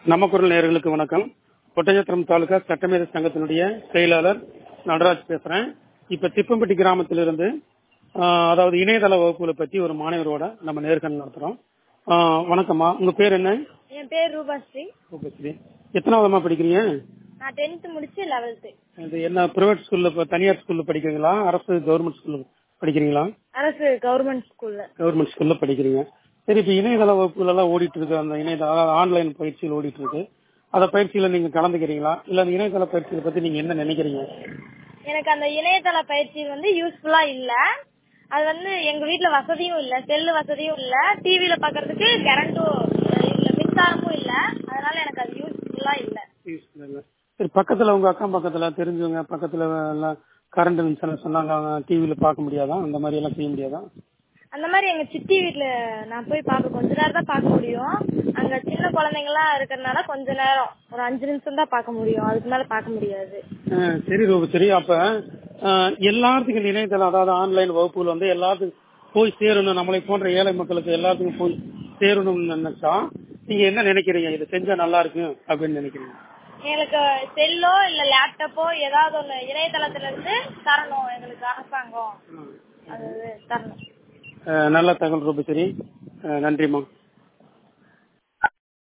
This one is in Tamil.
நம்ம குரல் நேயர்களுக்கு வணக்கம் ஒட்டஞ்சத்திரம் தாலுகா சட்டமேத சங்கத்தினுடைய செயலாளர் நடராஜ் பேசுறேன் இப்ப திப்பம்பட்டி கிராமத்திலிருந்து ஆஹ், அதாவது இணையதள வகுப்புகளை பத்தி ஒரு மாணவரோட நம்ம நேர்காணல் நடத்துறோம் ஆஹ், வணக்கம்மா உங்க பேர் என்ன என் பேர் ரூபாஸ்ரீ ரூபஸ்ரீ எத்தனாவதமா படிக்கிறீங்க நான் டென்த் முடிச்சு லெவல்த்து இது என்ன பிரைவேட் ஸ்கூல்ல இப்ப தனியார் ஸ்கூல்ல படிக்கிறீங்களா அரசு கவர்மெண்ட் ஸ்கூல்ல படிக்கிறீங்களா அரசு கவர்மெண்ட் ஸ்கூல்ல கவர்மெண்ட் ஸ்கூல்ல படிக்கிறீங்க சரி இப்ப இணையதள வகுப்புகள் எல்லாம் ஓடிட்டு இருக்கு அந்த இணையதள அதாவது ஆன்லைன் பயிற்சிகள் ஓடிட்டு இருக்கு அந்த பயிற்சியில நீங்க கலந்துக்கிறீங்களா இல்ல அந்த இணையதள பயிற்சியை பத்தி நீங்க என்ன நினைக்கிறீங்க எனக்கு அந்த இணையதள பயிற்சி வந்து யூஸ்ஃபுல்லா இல்ல அது வந்து எங்க வீட்ல வசதியும் இல்ல செல்லு வசதியும் இல்ல டிவில பாக்குறதுக்கு கரண்டும் இல்ல மின்சாரமும் இல்ல அதனால எனக்கு அது யூஸ்ஃபுல்லா இல்ல சரி பக்கத்துல உங்க அக்கம் பக்கத்துல தெரிஞ்சவங்க பக்கத்துல எல்லாம் கரண்ட் மின்சாரம் சொன்னாங்க டிவில பார்க்க முடியாதா அந்த மாதிரி எல்லாம் செய்ய முடியாதா அந்த மாதிரி எங்க சித்தி வீட்ல நான் போய் பார்க்க கொஞ்ச நேரம் தான் பார்க்க முடியும் அங்க சின்ன குழந்தைங்க எல்லாம் இருக்கறனால கொஞ்ச நேரம் ஒரு அஞ்சு நிமிஷம் தான் பார்க்க முடியும் அதுக்கு மேல பார்க்க முடியாது அஹ் சரி ரூபு சரி அப்ப அஹ், எல்லாத்துக்கும் இந்த இணையதளம் அதாவது ஆன்லைன் வகுப்புகள் வந்து எல்லாத்துக்கும் போய் சேரணும் நம்மளை போன்ற ஏழை மக்களுக்கு எல்லாத்துக்கும் போய் சேரணும்னு நினைச்சா நீங்க என்ன நினைக்கிறீங்க இது செஞ்சா நல்லா இருக்கும் அப்படின்னு நினைக்கிறீங்க எங்களுக்கு செல்லோ இல்ல லேப்டாப்போ ஏதாவது ஒண்ணு இணையதளத்துல இருந்து தரணும் எங்களுக்கு அரசாங்கம் அது தரணும் அஹ், நல்ல தகவல் ரூபு சரி அஹ், நன்றிம்மா